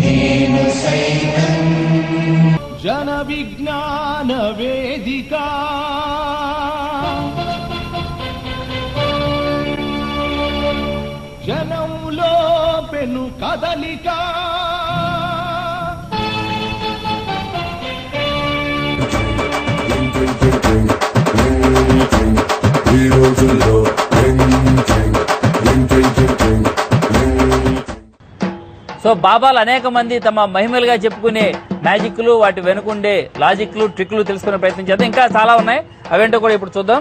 జన విజ్ఞాన వేదిక జనంలో పెను కదలిక ఈ రోజుల్లో ring ring ring ring ring ring so బాబాలు అనేక మంది తమ మహిమలుగా చెప్పుకునే మ్యాజిక్లు వాటి వెనుకుండే లాజిక్లు ట్రిక్లు తెలుసుకునే ప్రయత్నం చేద్దాం ఇంకా చాలా ఉన్నాయి అవేంటో కూడా ఇప్పుడు చూద్దాం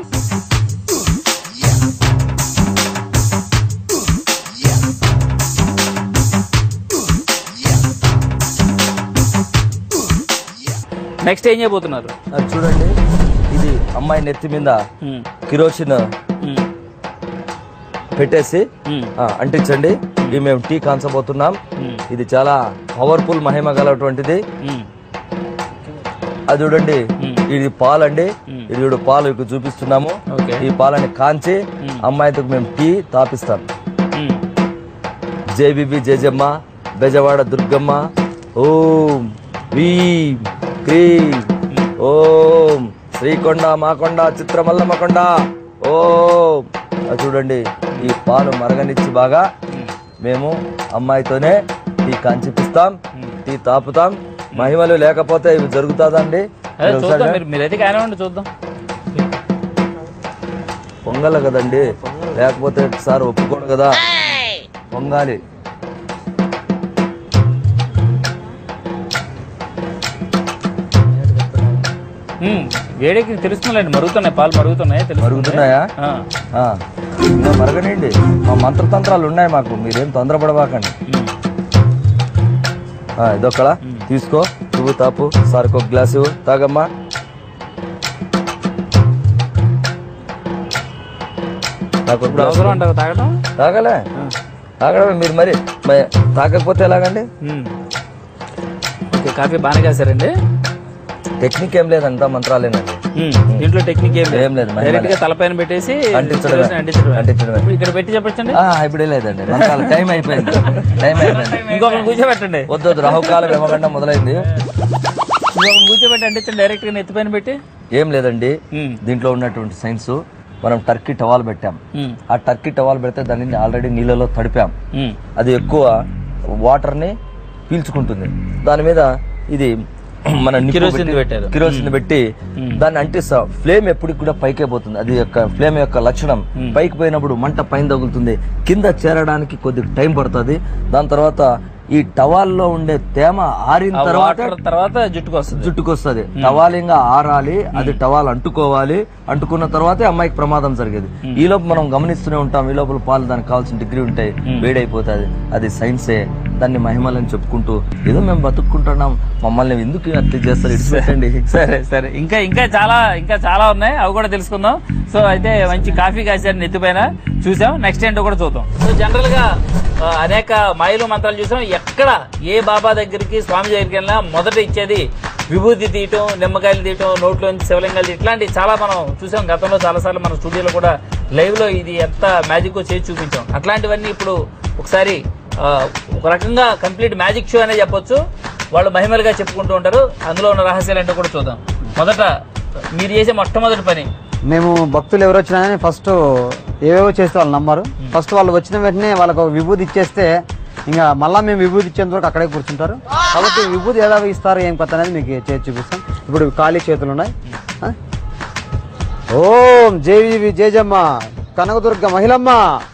నెక్స్ట్ ఏం చేయబోతున్నారు అది చూడండి ఇది అమ్మాయి నెత్తి మీద ఉమ్, కిరోసిన్ ఉమ్, పెట్టేసి ఉమ్, ఆ, అంటించండి ఇది మేము టీ కాంచబోతున్నాం ఉమ్, ఇది చాలా పవర్ఫుల్ మహిమ గలటువంటిది ఉమ్, అది చూడండి మ్మ్. ఇది పాలండి మ్మ్. ఇది చూడు పాలు ఇక్కడ చూపిస్తున్నాము ఓకే. ఈ పాలని కాంచి మ్మ్. అమ్మాయితో మేము టీ తాపిస్తాం ఉమ్. జేబీబీ జేజమ్మ బెజవాడ దుర్గమ్మ ఓం వీం క్రీం ఓం శ్రీకొండ మాకొండ చిత్రమల్లమ్మ కొండ ఓం అది చూడండి ఈ పాలు మరగనిచ్చి బాగా మేము అమ్మాయితోనే టీ కాంచిపిస్తాం టీ తాపుతాం మహిమలు లేకపోతే ఇవి జరుగుతుందండి అదే చూద్దాం మీరు మీరైతే కానివ్వండి చూద్దాం పొంగల కదండి లేకపోతే సార్ ఒప్పుకోడు కదా పొంగాలి ఉమ్, వేడికి తెలుస్తుందండి మరుగుతున్నాయి పాలు మరుగుతున్నాయి తెలుస్తుంది. మరుగుతున్నాయా? ఆ, ఆ, ఇంకా మరగనండి మా మంత్రతంత్రాలు ఉన్నాయి మాకు మీరేం తొందరపడబాకండి ఉమ్, ఆ, ఇదొక్కడ తీసుకో నువ్వు తాపు సార్కి ఒక గ్లాసు ఇవ్వు. తాగమ్మా నాకు ఒక ఇప్పుడు గ్లాసు అవసరం అంటారు తాగడం తాగలే తాగడమే మీరు మరి మరి తాగకపోతే ఎలాగండి ఉమ్. ఓకే కాఫీ బాగానే కాసారండి టెక్నిక్ ఏం లేదంతా మంత్రాలేనండి ఉమ్, దీంట్లో టెక్నిక్ ఏం ఏం లేదు, మహిమ డైరెక్ట్ గా తలపైన పెట్టేసి అంటించడమే. కిరోసిన్ అంటించడమే. అంటించడమే. ఇప్పుడు ఇక్కడ పెట్టి చెప్పచ్చండి ఆ, ఇప్పుడే లేదండి మంత్రాలు టైం అయిపోయింది టైం అయిపోయింది ఇంకొకరిని కూర్చోబెట్టండి వద్దు వద్దు రాహుకాలం ఏమకుండా మొదలైంది ఇంకొకరిని కూర్చోబెట్టి అంటించండి డైరెక్ట్ గా నెత్తిపైన పెట్టి ఏం లేదండి ఉమ్, దీంట్లో ఉన్నటువంటి సైన్స్ మనం టర్కీ టవాల్ పెట్టాం ఉమ్, ఆ టర్కీ టవాల్ పెడితే దానిని ఆల్రెడీ నీళ్ళలో తడిపాం ఉమ్, అది ఎక్కువ వాటర్ని పీల్చుకుంటుంది దాని మీద ఇది మన నిప్పు కిరోసిన్ పెట్టి- పెట్టారు. కిరోసిన్ పెట్టి దాన్ని అంటిస్తాం ఫ్లేమ్ ఎప్పటికి కూడా పైకే పోతుంది అది యొక్క ఫ్లేమ్ యొక్క లక్షణం పైకి పోయినప్పుడు మంట పైన తగులుతుంది కింద చేరడానికి కొద్దిగా టైం పడుతుంది దాని తర్వాత ఈ టవాల్లో ఉండే తేమ ఆరిన ఆ తర్వాత వాటర్ తర్వాత జుట్టుకు వస్తుంది జుట్టుకొస్తుంది టవాలింగా ఆరాలి అది టవాల్ అంటుకోవాలి అంటుకున్న తర్వాతే అమ్మాయికి ప్రమాదం జరిగేది ఈ లోపు మనం గమనిస్తూనే ఉంటాం ఈ లోపల పాలు దానికి కావాల్సిన డిగ్రీ ఉంటాయి వేడైపోతుంది అది సైన్సే దాన్ని మహిమలని చెప్పుకుంటూ ఏదో మేము బతుక్కుంటున్నాం మమ్మల్ని ఎందుకు అట్లా చేస్తారు ఇడిచిపెట్టండి సరే సరే ఇంకా ఇంకా చాలా ఇంకా చాలా ఉన్నాయి అవి కూడా తెలుసుకుందాం సో అయితే మంచి కాఫీ కాసారు నెత్తిపైన చూసాం నెక్స్ట్ ఏంటో కూడా చూద్దాం సో జనరల్ గా ఆ, అనేక మాయలు మంత్రాలు చూసాం ఎక్కడ ఏ బాబా దగ్గరికి స్వామి దగ్గరికి వెళ్ళినా మొదట ఇచ్చేది విభూతి తీయటం నిమ్మకాయలు తీయటం నోట్లోంచి శివలింగాలు తీయటం ఇట్లాంటి చాలా మనం చూసాం గతంలో చాలాసార్లు మన స్టూడియోలో కూడా లైవ్ లో ఇది ఎంత మ్యాజిక్ చేసి చూపించాం అట్లాంటివన్నీ ఇప్పుడు ఒకసారి ఆ, ఒక రకంగా కంప్లీట్ మ్యాజిక్ షో అనే చెప్పొచ్చు వాళ్ళు మహిమలుగా చెప్పుకుంటూ ఉంటారు అందులో ఉన్న రహస్యాలు ఏంటో కూడా చూద్దాం మొదట మీరు చేసే మొట్టమొదటి పని మేము భక్తులు ఎవరు వచ్చినా కానీ ఫస్ట్ ఏవేవో చేస్తే వాళ్ళ నంబరు ఫస్ట్ వాళ్ళు వచ్చిన వెంటనే వాళ్ళకు ఒక విభూతి ఇచ్చేస్తే ఇంకా మళ్ళీ మేము విభూతి ఇచ్చేంత వరకు అక్కడే కూర్చుంటారు కాబట్టి విభూతి ఎలా ఇస్తారు ఏం కొత్త అనేది మీకు చేసి చూపిస్తాం ఇప్పుడు ఖాళీ చేతులు ఉన్నాయి ఆ? ఓం జేవివి జేజమ్మ కనకదుర్గ మహిళమ్మ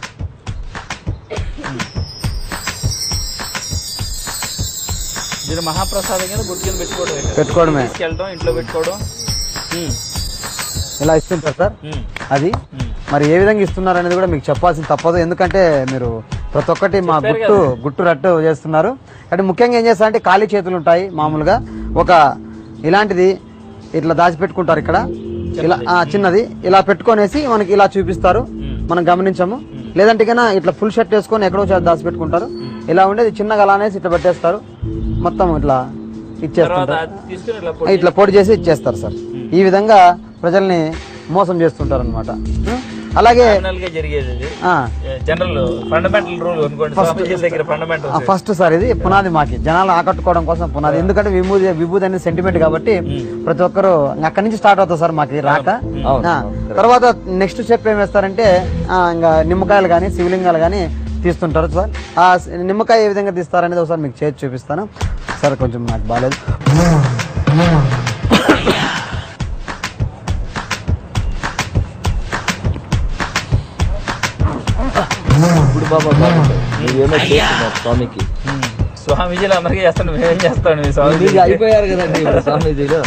మీరు మహాప్రసాదం కింద గుడి కింద పెట్టుకోవడం ఏంటి? పెట్టుకోవడమే తీసుకెళ్ళడం ఇంట్లో పెట్టుకోవడం ఉమ్, ఇలా ఇస్తుంటారు సార్ ఉమ్, అది మరి ఏ విధంగా ఇస్తున్నారు అనేది కూడా మీకు చెప్పాల్సింది తప్పదు ఎందుకంటే మీరు ప్రతి ఒక్కటి మా గుట్టు గుట్టు రట్టు చేస్తున్నారు అంటే ముఖ్యంగా ఏం చేస్తారంటే ఖాళీ చేతులు ఉంటాయి మామూలుగా ఒక ఇలాంటిది ఇట్లా దాచిపెట్టుకుంటారు ఇక్కడ ఇలా ఆ, చిన్నది ఇలా పెట్టుకొనేసి మనకి ఇలా చూపిస్తారు మనం గమనించము లేదంటే కన్నా ఇట్లా ఫుల్ షర్ట్ వేసుకొని ఎక్కడో చోట దాచిపెట్టుకుంటారు ఇలా ఉండేది చిన్నగా అలా అనేసి ఇట్లా పెట్టేస్తారు మొత్తం ఇట్లా తర్వాత ఇచ్చేస్తుంటారు అది తీసుకుని ఇలా పొడి- ఇట్లా పొడి చేసి ఇచ్చేస్తారు సార్ ఈ విధంగా ప్రజల్ని మోసం చేస్తుంటారు అనమాట అలాగే Final గా జరిగేది ఇది ఆ, జనరల్ ఫండమెంటల్ రూల్ అనుకోండి స్వామీజీ దగ్గర ఫండమెంటల్ ఆ, ఫస్ట్ సార్ ఇది పునాది మాకి జనాలు ఆకట్టుకోవడం కోసం పునాది ఎందుకంటే విభూది విభూది అనేది సెంటిమెంట్ కాబట్టి ప్రతి ఒక్కరు అక్కడి నుంచి స్టార్ట్ అవుతుంది సార్ మాకు రాక అవును, ఆ, తర్వాత నెక్స్ట్ స్టెప్ ఏం వేస్తారంటే ఆ, ఇంకా నిమ్మకాయలు కానీ శివలింగాలు కానీ తీస్తుంటారు సార్ ఆ స్- నిమ్మకాయ ఏ విధంగా తీస్తారనేది ఒకసారి మీకు చేసి చూపిస్తాను సార్ కొంచెం నాకు బాగాలేదు ఇప్పుడు బాబా బాగుంది. నువ్వేమో చేస్తున్నావు స్వామికి స్వామీజీలు అందరికీ చేస్తాను మేమేం చేస్తాను మీ స్వామీజీ మీరు అయిపోయారు కదండి ఇప్పుడు స్వామీజీలు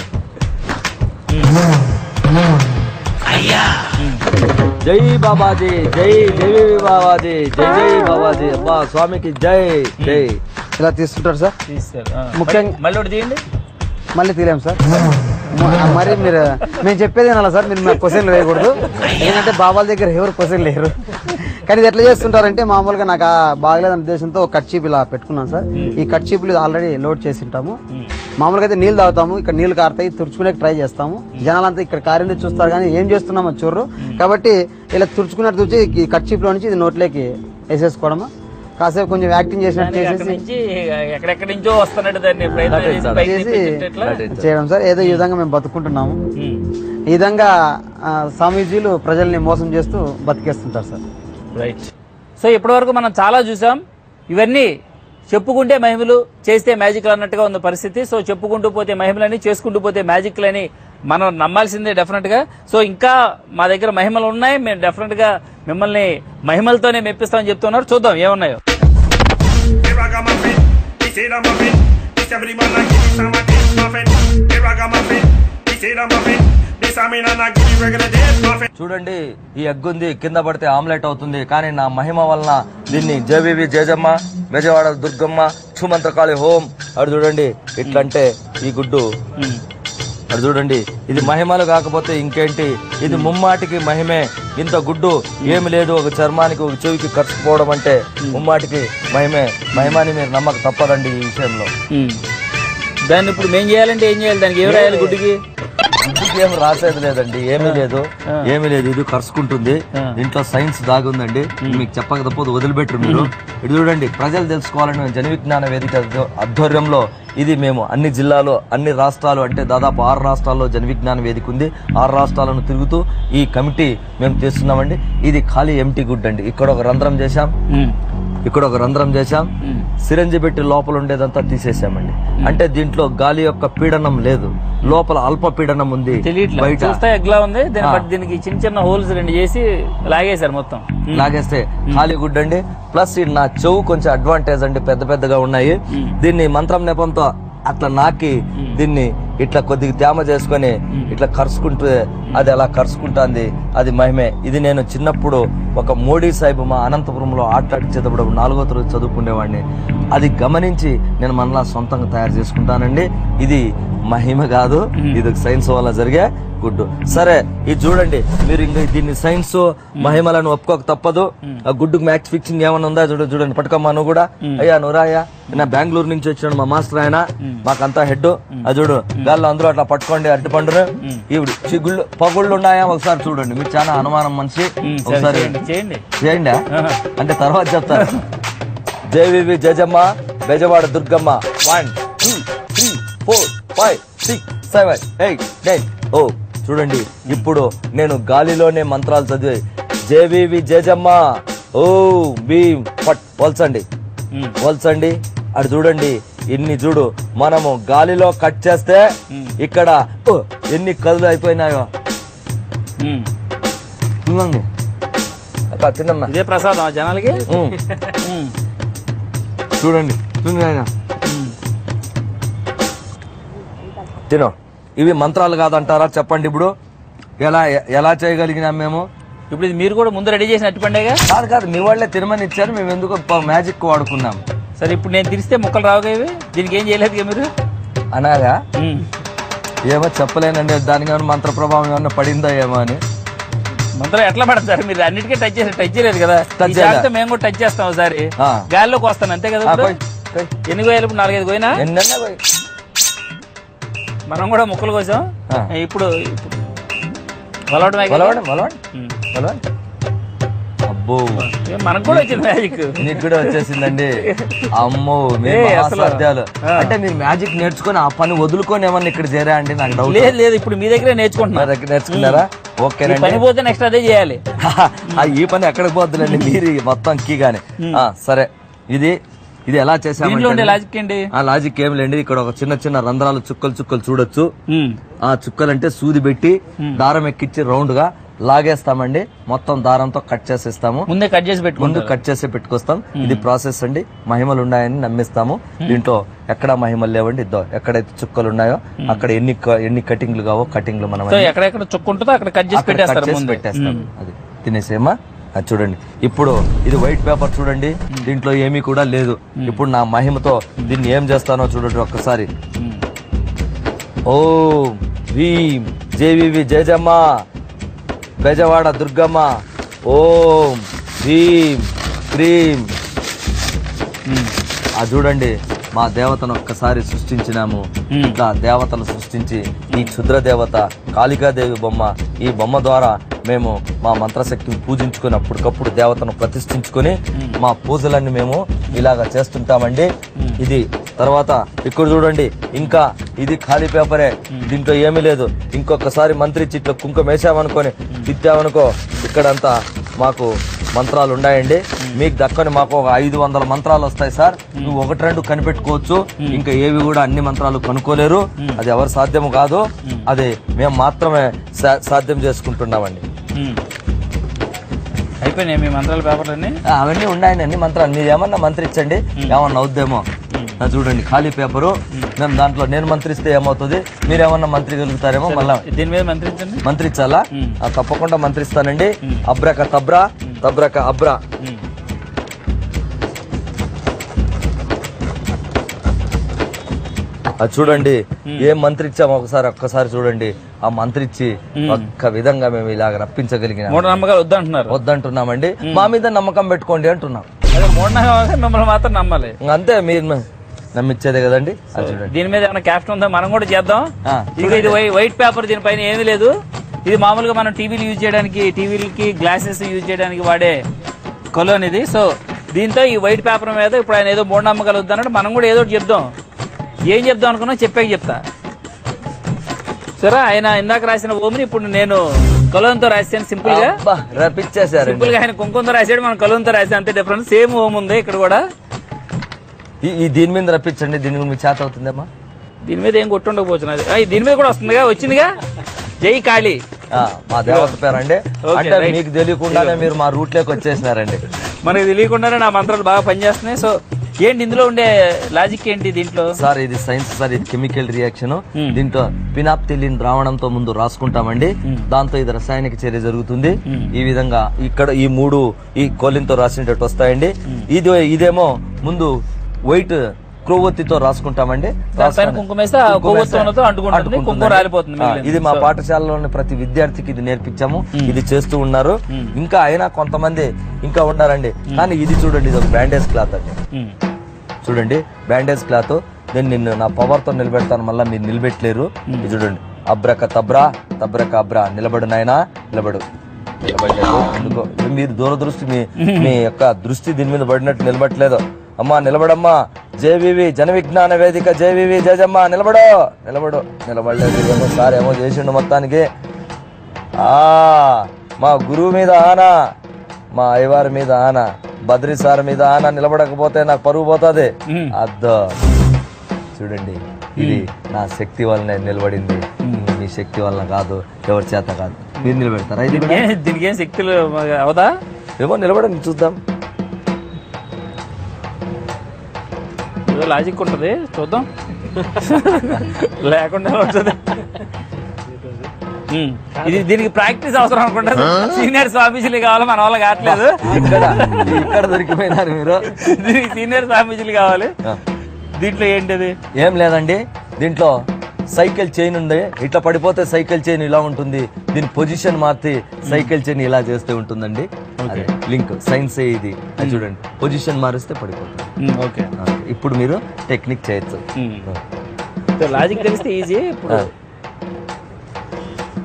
జై బాబాజీ జై జై బాబాజీ జై జై బాబాజీ అబ్బా స్వామికి జై జై ఇలా తీస్తుంటారు సార్ తీస్తారు ఆ. ముఖ్యంగా- మళ్ళీ ఒకటి తీయండి మళ్ళీ తీలేం సార్ మ- మరి మీరు మేము చెప్పేది వినాలా సార్ మీరు మాకు క్వశ్చన్లు వేయకూడదు ఎందుకంటే బాబాల దగ్గర ఎవరు క్వశ్చన్ లేరు కానీ ఇది ఎట్లా చేస్తుంటారంటే మామూలుగా నాకు ఆ బాగలేదన్న ఉద్దేశంతో ఒక కట్ చీప్ ఇలా పెట్టుకున్నాను సార్ ఈ కట్ చీపులు ఆల్రెడీ లోడ్ చేసి ఉంటాము మామూలుగా అయితే నీళ్ళు తాగుతాము ఇక్కడ నీళ్ళు కారుతాయి తుడుచుకునే ట్రై చేస్తాము జనాలంతా ఇక్కడ కారింది చూస్తారు కానీ ఏం చేస్తున్నామో చూడరు కాబట్టి ఇలా తుడుచుకున్నట్టు తుడిచి ఈ కట్ చీప్లో నుంచి ఇది నోట్లోకి వేసేసుకోవడము కాసేపు కొంచెం యాక్టింగ్ చేసినట్టు దానికి అక్కడి చేసేసి నుంచి ఎక్కడెక్కడి నుంచో వస్తున్నట్టు దాన్ని ప్రయత్నం అదే చేసి సార్. పైకి చేసి తెప్పించేటట్లు ఎట్లా? అదే సార్. చేయడం సార్ ఏదో ఈ విధంగా మేము బతుకుంటున్నాము ఉమ్. ఈ విధంగా ఆ, స్వామీజీలు ప్రజల్ని మోసం చేస్తూ బతికేస్తుంటారు సార్ రైట్ సో ఇప్పటి వరకు మనం చాలా చూసాం ఇవన్నీ చెప్పుకుంటే మహిమలు చేస్తే మ్యాజిక్లు అన్నట్టుగా ఉంది పరిస్థితి సో చెప్పుకుంటూ పోతే మహిమలని చేసుకుంటూ పోతే మ్యాజిక్లని మనం నమ్మాల్సిందే డెఫినెట్ గా సో ఇంకా మా దగ్గర మహిమలు ఉన్నాయి మేము డెఫినెట్ గా మిమ్మల్ని మహిమలతోనే మెప్పిస్తామని చెప్తున్నారు చూద్దాం ఏమున్నాయో The ragamuffin, this is the muffin. This every man a give me some of this muffin. The ragamuffin, this is the muffin. This a man and a give me regular this muffin. చూడండి ఈ egg ఉంది కింద పడితే omelette అవుతుంది కానీ నా మహిమ వలన దీన్ని జేబీబీ జేజమ్మ మెజవాడ దుర్గమ్మ క్షుమంత్రకాళి హోం అడు చూడండి ఇట్లంటే ఈ గుడ్డు అది చూడండి ఇది మహిమలు కాకపోతే ఇంకేంటి ఇది ముమ్మాటికి మహిమే ఇంత గుడ్డు ఏమి లేదు ఒక చర్మానికి ఒక చెవికి ఖర్చుకుపోవడం అంటే ముమ్మాటికి మహిమే మహిమాని మీరు నమ్మక తప్పదండి ఈ విషయంలో ఉమ్. దాన్ని ఇప్పుడు మేం చేయాలంటే ఏం చేయాలి దానికి ఏం రాయాలి గుడ్డికి గుడ్డుకి ఏం రాసేది లేదండి ఏమీ లేదు ఏమీ లేదు ఇది కరుచుకుంటుంది దీంట్లో సైన్స్ దాగుందండి మీకు చెప్పక తప్పదు వదిలిపెట్టరు మీరు ఇది చూడండి ప్రజలు తెలుసుకోవాలని జన విజ్ఞాన వేదిక ఆధ్వ- ఆధ్వర్యంలో ఇది మేము అన్ని జిల్లాలో అన్ని రాష్ట్రాలు అంటే దాదాపు ఆరు రాష్ట్రాల్లో జన విజ్ఞాన వేదిక ఉంది ఆరు రాష్ట్రాలను తిరుగుతూ ఈ కమిటీ మేము తీస్తున్నామండి ఇది ఖాళీ ఎంటీ గుడ్ అండి ఇక్కడ ఒక రంధ్రం చేశాం ఉమ్. ఇక్కడ ఒక రంధ్రం చేశాం సిరంజి పెట్టి లోపల ఉండేదంతా తీసేసామండి అంటే దీంట్లో గాలి యొక్క పీడనం లేదు లోపల అల్ప పీడనం ఉంది తెలియట్లేదు బయట చూస్తే ఎగ్లా ఉంది దీని బట్టి దీనికి చిన్న చిన్న హోల్స్ రెండు చేసి లాగేశారు మొత్తం ఉమ్. లాగేస్తే ఖాళీ గుడ్ అండి ప్లస్ ఈ నా చెవు కొంచెం అడ్వాంటేజ్ అండి పెద్ద పెద్దగా ఉన్నాయి దీన్ని మంత్రం నెపంతో అట్లా నాకి దీన్ని ఇట్లా కొద్దిగా తేమ చేసుకొని ఇట్లా కరుచుకుంటూ అది అలా కరుచుకుంటుంది అది మహిమే ఇది నేను చిన్నప్పుడు ఒక మోడీ సాహిబ్ మా అనంతపురంలో ఆటలాడించేటప్పుడు నాలుగో తరగతి చదువుకునేవాడిని అది గమనించి నేను మనలా సొంతంగా తయారు చేసుకుంటానండి ఇది మహిమ కాదు ఇది సైన్స్ వల్ల జరిగే గుడ్డు సరే ఇది చూడండి మీరు ఇంకా దీన్ని సైన్స్ మహిమలను ఒప్పుకోక తప్పదు ఆ గుడ్డుకు మ్యాచ్ ఫిక్సింగ్ ఏమైనా ఉందా చూడు చూడండి పట్టుకోమ్మా నువ్వు కూడా అయ్యా నువ్వు రాయ్యా నా బెంగళూరు నుంచి వచ్చినాడు మా మాస్టర్ ఆయన మాకంతా హెడ్ అది చూడు గాల్లో అందరూ అట్లా పట్టుకోండి అరటి పండును ఇప్పుడు చిగుళ్ళు పగుళ్ళు ఉన్నాయా ఒకసారి చూడండి మీరు చాలా అనుమానం మనిషి ఉమ్, సరే, ఒకసారి చేయండి, చేయండి చేయండి అంటే తర్వాత చెప్తారు జేవివి జజమ్మ Bezawada Durgamma one two three four five six seven eight nine ఓ చూడండి ఇప్పుడు నేను గాలిలోనే మంత్రాలు చదివి జేవివి జజమ్మ ఓ భీమ్ పట్ పోల్చండి ఉమ్. పోల్చండి అటు చూడండి ఎన్ని చూడు మనము గాలిలో కట్ చేస్తే ఇక్కడ ఓ, ఎన్ని కదులు అయిపోయినాయో ఉమ్. తినండి అక్క తిన్నమ్మా ఇదే ప్రసాదం ఆ జనాలకి ఉమ్. ఉమ్. చూడండి చూడండి ఆయన తినో ఇవి మంత్రాలు కాదంటారా చెప్పండి ఇప్పుడు ఎలా ఎలా చేయగలిగినాం మేము ఇప్పుడు ఇది మీరు కూడా ముందు రెడీ చేసిన అట్టుపండేగా కాదు కాదు మీ వాళ్ళే తినమని ఇచ్చారు మేము ఎందుకు మ్యాజిక్ వాడుకున్నాం సరే ఇప్పుడు నేను తిరిస్తే ముక్కలు రావుగా ఇవి దీనికి ఏం చేయలేదు మీరు అనగా ఉమ్. ఏమో చెప్పలేనండి దానికి ఏమైనా మంత్ర ప్రభావం ఏమన్నా పడిందా ఏమో అని మంత్రం ఎట్లా పడతారు మీరు అన్నిటికీ టచ్ చేసి టచ్ చేయలేదు కదా Touch ఈ జాగ్రత్త మేము కూడా టచ్ చేస్తాం ఒకసారి ఆ. గాలిలోకి వస్తాను అంతే కదా ఆ, ఇప్పుడు? పోయ్, పోయ్. ఎన్ని కోయాలి ఇప్పుడు నాలుగైదు పోయినా ఎన్నన్నా పోయ్. మనం కూడా ముక్కలు కోసాం ఆ. ఇప్పుడు ఇప్పుడు వలవడమే కదా? వలవండి వలవండి ఉమ్. వలవండి అబ్బో ఏ, మనకు కూడా వచ్చింది మ్యాజిక్ నీకు కూడా వచ్చేసిందండి అమ్మో ఏ, మీరు అసలు- మహాసాధ్యాలు ఆ. అంటే మీరు మ్యాజిక్ నేర్చుకొని ఆ పని వదులుకొని ఏమన్నా ఇక్కడ చేరా అండి నాకు డౌట్ లేదు లేదు ఇప్పుడు మీ దగ్గరే నేర్చుకుంటున్నా దగ్గర నేర్చుకున్నారా ఈ ఓకేనండి పని పోతే నెక్స్ట్ అదే చేయాలి ఆ, ఈ పని ఎక్కడికి పోద్దులండి మీరు ఈ మొత్తం కీ గాని ఆ, సరే ఇది ఇది ఎలా దీంట్లో ఉండే చేసామంటే లాజిక్ ఏంటి ఆ లాజిక్ ఏం లేండి ఇక్కడ ఒక చిన్న చిన్న రంధ్రాలు చుక్కలు చుక్కలు చూడొచ్చు ఉమ్, ఆ చుక్కలు అంటే సూది పెట్టి దారం ఎక్కించి రౌండ్ గా లాగేస్తామండి మొత్తం దారంతో కట్ చేసేస్తాము ముందే కట్ చేసి ముందు పెట్టుకుంటారు కట్ చేసి పెట్టుకొస్తాం ఇది ప్రాసెస్ అండి మహిమలు ఉన్నాయని నమ్మిస్తాము దీంట్లో ఎక్కడ మహిమలు లేవండి ఇద్దో ఎక్కడైతే చుక్కలు ఉన్నాయో అక్కడ ఎన్ని క- ఎన్ని కటింగ్లు కావో కటింగ్లు మనం సో ఎక్కడెక్కడ చుక్క ఉంటుందో అక్కడ కట్ చేసి అక్కడ కట్ పెట్టేస్తారు చేసి ముందు పెట్టేస్తాం అది తినేసేమా అది చూడండి ఇప్పుడు ఇది వైట్ పేపర్ చూడండి దీంట్లో ఏమీ కూడా లేదు ఇప్పుడు నా మహిమతో దీన్ని ఏం చేస్తానో చూడండి ఒక్కసారి ఓ భీం జేవివి జయజమ్మ బెజవాడ దుర్గమ్మ ఓం భీం క్రీం ఆ చూడండి మా దేవతను ఒక్కసారి సృష్టించినాము ఇంకా దేవతలు సృష్టించి ఈ క్షుద్ర దేవత కాళికాదేవి బొమ్మ ఈ బొమ్మ ద్వారా మేము మా మంత్రశక్తిని పూజించుకొని అప్పటికప్పుడు దేవతను ప్రతిష్ఠించుకొని మా పూజలన్నీ మేము ఇలాగ చేస్తుంటామండి ఇది తర్వాత ఇక్కడ చూడండి ఇంకా ఇది ఖాళీ పేపరే దీంట్లో ఏమీ లేదు ఇంకొకసారి మంత్రి ఇట్లా కుంకుమ వేసామనుకొని తిట్టామనుకో ఇక్కడంతా మాకు మంత్రాలు ఉన్నాయండి మీకు దక్కని మాకు ఒక ఐదు వందల మంత్రాలు వస్తాయి సార్ నువ్వు ఒకటి రెండు కనిపెట్టుకోవచ్చు ఇంకా ఏవి కూడా అన్ని మంత్రాలు కనుక్కోలేరు అది ఎవరు సాధ్యము కాదు అది మేము మాత్రమే సా- సాధ్యం చేసుకుంటున్నామండి ఉమ్. అయిపోయినాయి మీ మంత్రాల పేపర్లు అన్ని ఆ, అవన్నీ ఉన్నాయండి అన్ని మంత్రాలు మీరు ఏమన్నా మంత్రించండి ఏమన్నా అవుద్దేమో ఆ, చూడండి ఖాళీ పేపరు మేము దాంట్లో నేను మంత్రిస్తే ఏమవుతుంది మీరు ఏమన్నా మంత్రిగలుగుతారేమో మళ్ళా దీని మీద మంత్రించండి మంత్రించాలా ఆ, తప్పకుండా మంత్రిస్తానండి అబ్రక తబ్రా తబ్రక అబ్రా ఉమ్. అది చూడండి ఏం మంత్రిచ్చామో ఒకసారి ఒక్కసారి చూడండి ఆ మంత్రిచ్చి ఒక్క విధంగా మేము ఇలాగ రప్పించగలిగిన మూఢ నమ్మకాలు వద్దంటున్నారు వద్దంటున్నామండి మా మీద నమ్మకం పెట్టుకోండి అంటున్నాం అదే మూఢ నమ్మకాలు మిమ్మల్ని మాత్రం నమ్మాలి ఇంక అంతే మీరు నమ్మిచ్చేదే కదండి అది చూడండి దీని మీద ఏమైనా క్యాప్షన్ ఉందా మనం కూడా చేద్దాం ఆ, ఇక ఇది వై- వైట్ పేపర్ దీనిపైన ఏమీ లేదు ఇది మామూలుగా మనం టీవీలు యూజ్ చేయడానికి టీవీలకి గ్లాసెస్ యూజ్ చేయడానికి వాడే కొలోన్ ఇది సో దీంతో ఈ వైట్ పేపర్ మీద ఇప్పుడు ఆయన ఏదో మూఢనమ్మకాలు వద్దన్నాడు మనం కూడా ఏదో ఒకటి చెప్దాం ఏం చెప్దాం అనుకున్నా చెప్పాక చెప్తా సరే ఆయన ఇందాక రాసిన ఓమిని ఇప్పుడు నేను కొలంతో రాశాను సింపుల్ గా అబ్బా, రప్పించేశారండి సింపుల్ గా ఆయన కుంకుమతో రాశాడు మనం కొలంతో రాశాడు అంతే డిఫరెన్స్ సేమ్ ఓం ఉంది ఇక్కడ కూడా ఈ- ఈ దీని మీద రప్పించండి దీని మీద మీకు చేత అవుతుందేమా దీని మీద ఏం కొట్టుండకపోవచ్చు నాది. ఆ, దీని మీద కూడా వస్తుందిగా వచ్చిందిగా జై కాళీ ఆ, మా దేవత పేరండి ఓకే, అంటే రైట్. మీకు తెలియకుండానే మీరు మా రూట్ లోకి వచ్చేసినారండి మనకి తెలియకుండానే నా మంత్రాలు బాగా పనిచేస్తున్నాయి సో ఏంటి ఇందులో ఉండే లాజిక్ ఏంటి దీంట్లో సార్ ఇది సైన్స్ సార్ ఇది కెమికల్ రియాక్షన్ Hmm. దీంట్లో పినాప్తిలిన్ ద్రావణంతో ముందు రాసుకుంటామండి దాంతో ఇది రసాయనిక చర్య జరుగుతుంది ఈ విధంగా ఇక్కడ ఈ మూడు ఈ కోలిన్తో రాసినట్టు వస్తాయండి ఇది ఇదేమో ముందు వైట్ క్రొవ్వొత్తితో రాసుకుంటామండి దానిపైన రాసుకొని- కుంకుమ వేస్తే ఆ కుంకుమ వేస్తే కొవ్వొత్తులతో అంటుకుంటుంది. అంటుకుంటుందండి. కుంకుమ రాలిపోతుంది ఆ, మిగిలింది. ఇది మా సో- పాఠశాలలోని ప్రతి విద్యార్థికి ఇది నేర్పించాము ఇది చేస్తూ ఉన్నారు ఇంకా అయినా కొంతమంది ఇంకా ఉన్నారండి కానీ ఇది చూడండి ఇది ఒక బ్యాండేజ్ క్లాత్ అండి ఉమ్. చూడండి బ్యాండేజ్ క్లాత్ నేను నిన్ను నా పవర్ తో నిలబెడతాను మళ్ళీ మీరు నిలబెట్టలేరు ఇది చూడండి అబ్రక తబ్రా తబ్రక అబ్రా నిలబడు నాయనా నిలబడు నిలబడలేదు ఎందుకో మీరు దూరదృష్టి మీ మీ యొక్క దృష్టి దీని మీద పడినట్టు నిలబడలేదు అమ్మా నిలబడమ్మా జేవివి జన విజ్ఞాన వేదిక జేవివి జయజమ్మ నిలబడు నిలబడు నిలబడలేదు ఏమో సార్ ఏమో చేసిండు మొత్తానికి ఆ మా గురువు మీద ఆనా మా అయ్యవారి మీద ఆన బద్రి సార్ మీద ఆన నిలబడకపోతే నాకు పరువు పోతుంది అద్దో చూడండి ఇది నా శక్తి వల్లనే నిలబడింది మీ శక్తి వలన కాదు ఎవరి చేత కాదు మీరు నిలబెడతారా ఇది కూడా? ఏ- దీనికి ఏం శక్తులు అవదా ఏమో నిలబడండి చూద్దాం ఏదో లాజిక్ ఉంటది చూద్దాం లేకుండా ఎలా ఉంటుంది ఉమ్. ఇది దీనికి ప్రాక్టీస్ అవసరం అనుకుంటా సీనియర్ స్వామీజీలు కావాలి మన వాళ్ళకి కావట్లేదు ఇక్కడ ఇక్కడ దొరికిపోయినారు మీరు దీనికి సీనియర్ స్వామీజీలు కావాలి ఆ. దీంట్లో ఏంటిది ఏం లేదండి దీంట్లో సైకిల్ చైన్ ఉంది ఇట్లా పడిపోతే సైకిల్ చైన్ ఇలా ఉంటుంది దీని పొజిషన్ మార్చి సైకిల్ చైన్ ఇలా చేస్తే ఉంటుందండి అదే లింక్ సైన్స్ ఇది అది చూడండి పొజిషన్ మారిస్తే పడిపోతుంది ఉమ్, ఓకే ఆ, ఇప్పుడు మీరు టెక్నిక్ చేయొచ్చు ఉమ్. సో లాజిక్ తెలిస్తే ఈజీ ఇప్పుడు ఆ. కొంచెం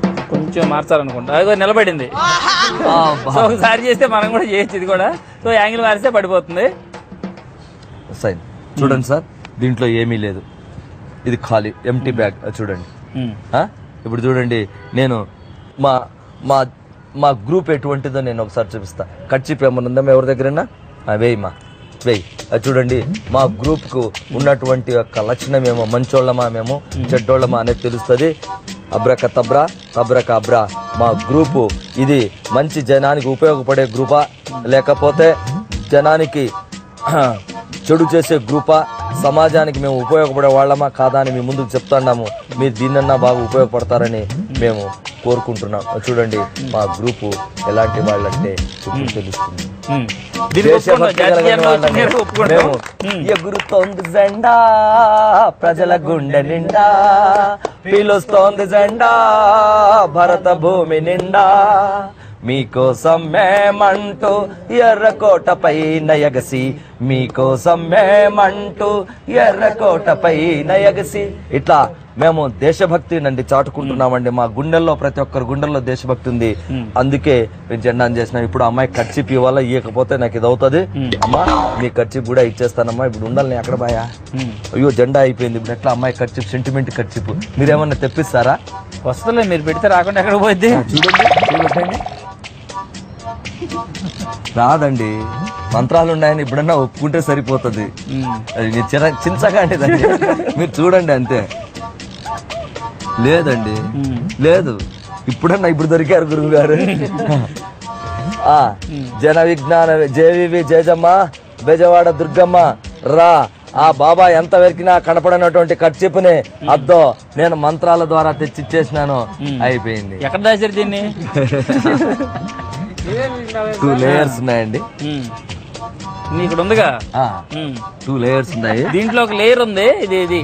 కొంచెం మార్చాలనుకుంటా అదిగో నిలబడింది అబ్బా. సో ఒకసారి చేస్తే మనం కూడా చేయొచ్చు ఇది కూడా సో యాంగిల్ మారిస్తే పడిపోతుంది సైన్ చూడండి సార్ దీంట్లో ఏమీ లేదు ఇది ఖాళీ ఎంటీ బ్యాగ్ చూడండి ఉమ్. ఆ? ఇప్పుడు చూడండి నేను మా మా మా గ్రూప్ ఎటువంటిదో నేను ఒకసారి చూపిస్తా కట్చిప్ ఏమన్నా ఉందా ఎవరి దగ్గరైనా ఆ, వేయి మా వేయి అది చూడండి మా గ్రూప్ కు ఉన్నటువంటి యొక్క లక్షణం ఏమో మంచోళ్ళమా మేము చెడ్డోళ్ళమా అనేది తెలుస్తుంది అబ్రక తబ్రా తబ్రక అబ్రా మా గ్రూపు ఇది మంచి జనానికి ఉపయోగపడే గ్రూపా లేకపోతే జనానికి చెడు చేసే గ్రూపా సమాజానికి మేము ఉపయోగపడే వాళ్ళమా కాదా అని మీ ముందుకు చెప్తున్నాము మీరు దీన్నన్నా బాగా ఉపయోగపడతారని మేము కోరుకుంటున్నాం చూడండి మా గ్రూపు ఎలాంటి వాళ్ళంటే ఇప్పుడు తెలుస్తుంది ఉమ్. దీనికి ఒప్పుకుంటాం. దేశభక్తి జాతీయ కలిగిన జెండా వాళ్ళని వచ్చింది, ఒప్పుకుంటాం. మేము ఉమ్. ఎగురుతోంది జెండా ప్రజల గుండె నిండా పీలుస్తోంది జెండా భరత భూమి నిండా మీకోసం మేమంటూ ఎర్రకోటపై నయగసి మీకోసం మేమంటూ ఎర్రకోటపై నయగసి ఇట్లా మేము దేశభక్తి నండి చాటుకుంటున్నామండి మా గుండెల్లో ప్రతి ఒక్కరి గుండెల్లో దేశభక్తి ఉంది అందుకే మేము జెండాను చేసినాం ఇప్పుడు అమ్మాయి ఖర్చిప్ ఇవ్వాలా ఇవ్వకపోతే నాకు ఇది అవుతుంది అమ్మా మీ ఖర్చిప్ కూడా ఇచ్చేస్తానమ్మా ఇప్పుడు ఉండాలి నేను ఎక్కడ బాయా అయ్యో జెండా అయిపోయింది ఇప్పుడు ఎట్లా అమ్మాయి ఖర్చిప్ సెంటిమెంట్ ఖర్చిప్ మీరేమన్నా తెప్పిస్తారా వస్తుందిలే మీరు పెడితే రాకుండా ఎక్కడ పోయింది చూడండి చూడండి రాదండి మంత్రాలు ఉన్నాయని ఇప్పుడన్నా ఒప్పుకుంటే సరిపోతుంది అది మీరు చిర చించకండి దాన్ని మీరు చూడండి అంతే లేదండి లేదు ఇప్పుడన్నా ఇప్పుడు దొరికారు గురువు గారు ఆ జన విజ్ఞాన జేవివి జయజమ్మ బెజవాడ దుర్గమ్మ రా ఆ బాబా ఎంత వెరికినా కనపడనటువంటి కట్చిప్పుని అద్దో నేను మంత్రాల ద్వారా తెచ్చిచ్చేసినాను అయిపోయింది ఎక్కడ దాచారు దీన్ని టూ లేయర్స్ ఉన్నాయండి ఉమ్. ఇది ఇక్కడ ఉందిగా ఆ ఉమ్. టూ లేయర్స్ ఉన్నాయి దీంట్లో ఒక లేయర్ ఉంది ఇది ఇది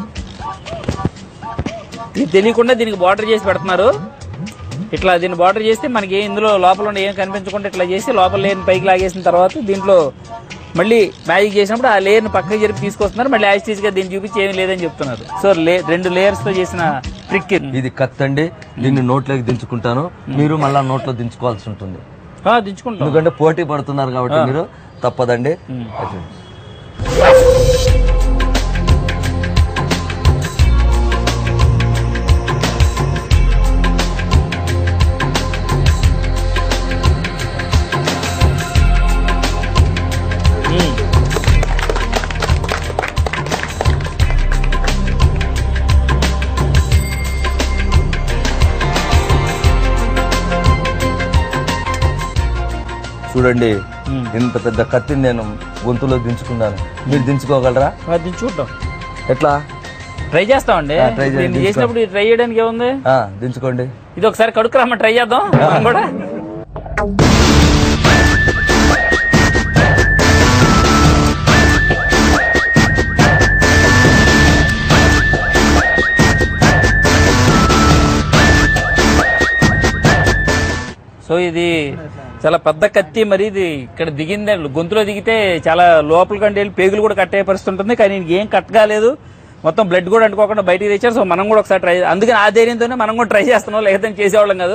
ఇది తెలియకుండా దీనికి బార్డర్ చేసి పెడుతున్నారు ఇట్లా దీన్ని బార్డర్ చేస్తే మనకి ఏ- ఇందులో లోపల ఉండి ఏం కనిపించకుండా ఇట్లా చేసి లోపల లేయర్ని పైకి లాగేసిన తర్వాత దీంట్లో మళ్ళీ మ్యాజిక్ చేసినప్పుడు ఆ లేయర్ని పక్కకి జరిపి తీసుకొస్తున్నారు మళ్ళీ యాజ్ గా దీన్ని చూపించి ఏమీ లేదని చెప్తున్నారు సో లే రెండు లేయర్స్ తో చేసిన ట్రిక్ ఇది ఇది కత్ అండి దీన్ని నోట్లోకి దించుకుంటాను మీరు మళ్ళా నోట్లో దించుకోవాల్సి ఉంటుంది ఆ, దించుకుంటాం ఎందుకంటే పోటీ పడుతున్నారు కాబట్టి మీరు తప్పదండి అది. ఉమ్. చూడండి ఇంత పెద్ద కత్తిని నేను గొంతులో దించుకున్నాను మీరు దించుకోగలరా ఆ, దించుకుంటాం ఎట్లా ట్రై చేస్తామండి ఆ, try చేయండి, దీన్ని చేసినప్పుడు ట్రై చేయడానికి ఏముంది ఆ, దించుకోండి ఇది ఒకసారి కడుక్కు రమ్మని ట్రై చేద్దాం మనం కూడా సో ఇది చాలా పెద్ద కత్తి మరి ఇది ఇక్కడ దిగింది గొంతులో దిగితే చాలా లోపల కంటే వెళ్ళి పేగులు కూడా కట్టే పరిస్థితి ఉంటుంది కానీ ఈయనకి ఏం కట్ కాలేదు మొత్తం బ్లడ్ కూడా అంటుకోకుండా బయటికి తెచ్చారు సో మనం కూడా ఒకసారి ట్రై అందుకని ఆ ధైర్యంతోనే మనం కూడా ట్రై చేస్తున్నాం లేకపోతే చేసేవాళ్ళం కాదు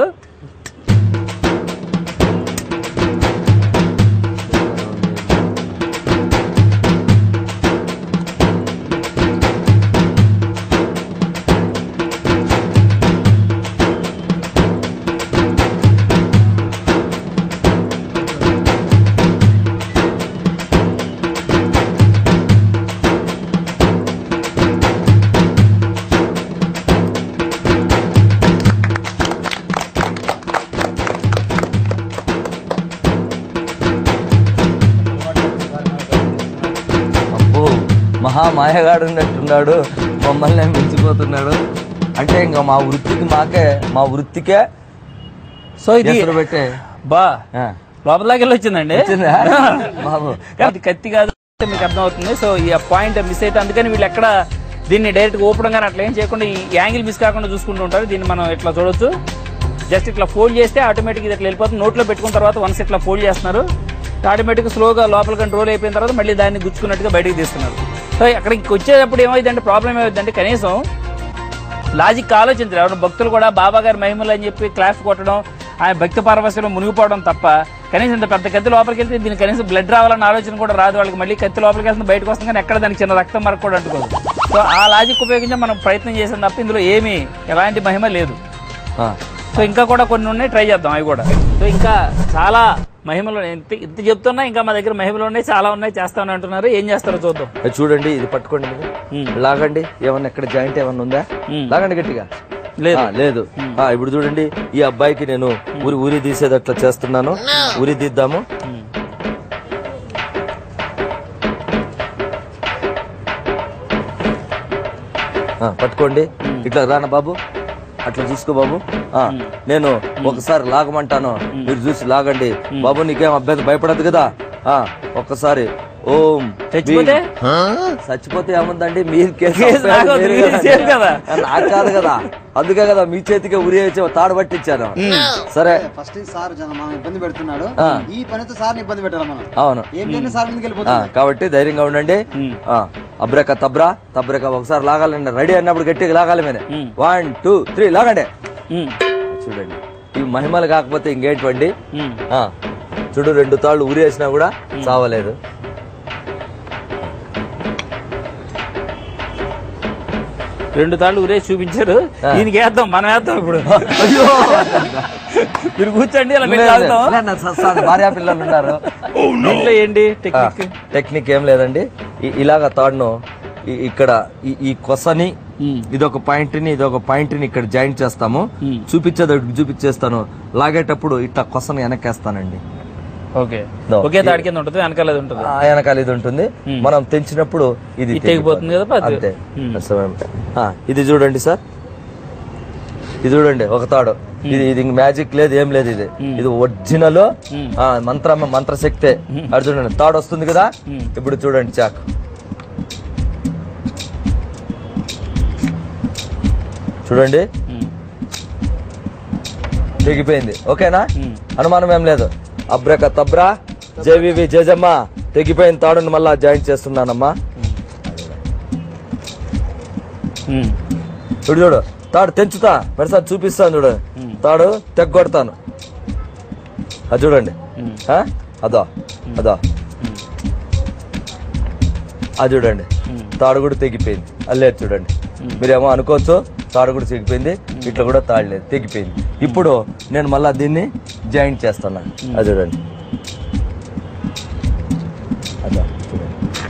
అబ్బో మహా మాయగాడు ఉన్నట్టున్నాడు మమ్మల్ని మించిపోతున్నాడు అంటే ఇంకా మా వృత్తికి మాకే మా వృత్తికే సో ఇది ఎసరు పెట్టే బా ఆ, లోపల దాకా వెళ్ళి వచ్చిందండి వచ్చిందా? బాబు అది కత్తి కాదు అంటే మీకు అర్థమవుతుంది సో ఈ పాయింట్ మిస్ అయితే అందుకని వీళ్ళు ఎక్కడ దీన్ని డైరెక్ట్ ఓపెన్ గానీ అట్లా ఏం చేయకుండా ఈ యాంగిల్ మిస్ కాకుండా చూసుకుంటూ ఉంటారు దీన్ని మనం ఇట్లా చూడొచ్చు జస్ట్ ఇట్లా ఫోల్డ్ చేస్తే ఆటోమేటిక్ ఇది ఇట్లా వెళ్ళిపోతుంది నోట్లో పెట్టుకున్న తర్వాత వన్స్ ఇట్లా ఫోల్డ్ చేస్తున్నారు ఆటోమేటిక్ స్లోగా లోపల కంట్రోల్ అయిపోయిన తర్వాత మళ్ళీ దాన్ని గుచ్చుకున్నట్టుగా బయటకు తీస్తున్నారు సో అక్కడికి వచ్చేటప్పుడు ఏమైందంటే ప్రాబ్లం ఏమైందంటే కనీసం లాజిక్ ఆలోచించరు ఎవరు భక్తులు కూడా బాబా గారి మహిమలు అని చెప్పి క్లాస్ కొట్టడం ఆయన భక్తి పారవశ్యంలో మునిగిపోవడం తప్ప కనీసం ఇంత పెద్ద కత్తి లోపలికి వెళ్తే దీనికి కనీసం బ్లడ్ రావాలన్న ఆలోచన కూడా రాదు వాళ్ళకి మళ్ళీ కత్తి లోపలికి వెళ్తుంది బయటకు వస్తుంది కానీ ఎక్కడ దానికి చిన్న రక్తం మరక కూడా అంటుకోదు సో ఆ లాజిక్ ఉపయోగించి మనం ప్రయత్నం చేసాం తప్ప ఇందులో ఏమీ ఎలాంటి మహిమ లేదు ఆ, సో ఇంకా కూడా కొన్ని ఉన్నాయి ట్రై చేద్దాం అవి కూడా సో ఇంకా చాలా మహిమలు ఇంత ఇంత చెప్తున్నా ఇంకా మా దగ్గర మహిమలు ఉన్నాయి చాలా ఉన్నాయి చేస్తామని అంటున్నారు ఏం చేస్తారో చూద్దాం అది చూడండి ఇది పట్టుకోండి మీరు. ఉమ్. లాగండి ఏమన్నా ఎక్కడ జాయింట్ ఏమన్నా ఉందా ఉమ్. లాగండి గట్టిగా లేదు. ఆ, లేదు ఆ, ఇప్పుడు చూడండి ఈ అబ్బాయికి నేను ఊరి ఊరి తీసేది అట్లా చేస్తున్నాను ఊరి తీద్దాము ఆ, పట్టుకోండి ఇట్లా రానా బాబు అట్లా చూసుకో బాబు ఆ, నేను ఒకసారి లాగమంటాను మీరు చూసి లాగండి బాబు నీకేం అభ్యర్థి భయపడదు కదా ఆ ఒక్కసారి ఓం చచ్చిపోతే? భీం. చచ్చిపోతే ఏముందండి మీరు కేసు కేసు అప్పారు, నాకు మీరు మీరు కదండి. సేఫ్ కదా. నాకు కాదు కదా అందుకే కదా మీ చేతికి ఉరి వేసి తాడు పట్టించాను సరే ఫస్ట్ సార్ జనం మనం ఇబ్బంది పెడుతున్నాడు ఆ. ఈ పనితో సార్ ఇబ్బంది పెట్టాలి మనం అవును ఏం చేయని సార్ ముందుకు ఆ, వెళ్ళిపోతుంది కాబట్టి ధైర్యంగా ఉండండి ఆ, అబ్రక తబ్రా తబ్రక ఒకసారి లాగాలండి రెడీ అన్నప్పుడు గట్టిగా లాగాలి మీరు వన్ టూ త్రీ లాగండి ఉమ్, చూడండి ఇవి మహిమలు కాకపోతే ఇంకేంటండి ఉమ్. ఆ, చూడు రెండు తాళ్ళు ఉరేసినా కూడా చావలేదు రెండు తాళ్ళు ఊరేసి చూపించారు దీనికి వేద్దాం మనం వేద్దాం ఇప్పుడు మీరు కూర్చోండి ఇలా పెట్టి తాగుతాం భార్యా పిల్లలు ఉన్నారు దీంట్లో ఏంటి టెక్నిక్ టెక్నిక్ ఏం లేదండి ఇ- ఇలాగ తాడును ఇ- ఇక్కడ ఈ- ఈ కొసని ఇదొక పాయింట్ ని ఇదొక పాయింట్ ని ఇక్కడ జాయింట్ చేస్తాము చూపించేది చూపించేస్తాను లాగేటప్పుడు ఇట్లా కొసను వెనకేస్తానండి ఓకే దో. ఒకే తాడి కింద ఉంటుంది వెనకాల ఉంటుంది ఆ వెనకాల ఇది ఉంటుంది మనం తెంచినప్పుడు ఇది ఇది తెగిపోతుంది కదా, పది- అంతే ఉమ్. సమయం. ఆ, ఇది చూడండి సార్ ఇది చూడండి ఒక తాడు ఇది ఇది మ్యాజిక్ లేదు ఏం లేదు ఇది ఇది ఒరిజినల్ మంత్ర మంత్రశక్తే అది చూడండి తాడు వస్తుంది కదా ఇప్పుడు చూడండి చాక్ చూడండి ఉమ్. తెగిపోయింది ఓకేనా అనుమానం ఏం లేదు అబ్రక తబ్రా జేవివి జేజమ్మ తెగిపోయిన తాడుని మళ్ళా జాయింట్ చేస్తున్నానమ్మా ఉమ్. చూడు చూడు తాడు తెంచుతా మరోసారి చూపిస్తాను చూడు తాడు తెగ్గొడతాను అది చూడండి ఆ? అదో అదో అది చూడండి తాడు కూడా తెగిపోయింది అల్లేదు చూడండి మీరేమో అనుకోవచ్చు తాడు కూడా తెగిపోయింది ఇట్లా కూడా తాడు లేదు తెగిపోయింది ఇప్పుడు నేను మళ్ళా దీన్ని జాయింట్ చేస్తున్నాను అది చూడండి అదో చూడండి